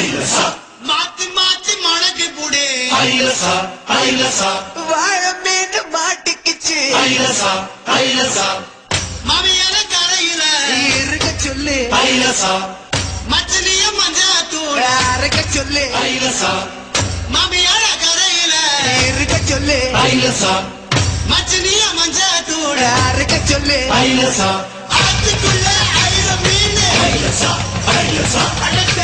ஐலசா மாத்தி மாத்தி மடக்கு புடி ஐலசா ஐலசா வாழ மீது மாட்டிக்கிச்சு ஐலசா ஐலசா மாமியார கரையில இருக்க சொல்லு ஐலசா மச்சலிய மஞ்சா தூள் அரைக்க சொல்லு ஐலசா மாமியார கரையில இருக்க சொல்லு ஐலசா மச்சலிய மஞ்சா தூள் அரைக்க சொல்லு ஐலசா ஆத்துக்குள்ள ஆயிரம் மீன் ஐலசா ஐலசா அடக்கு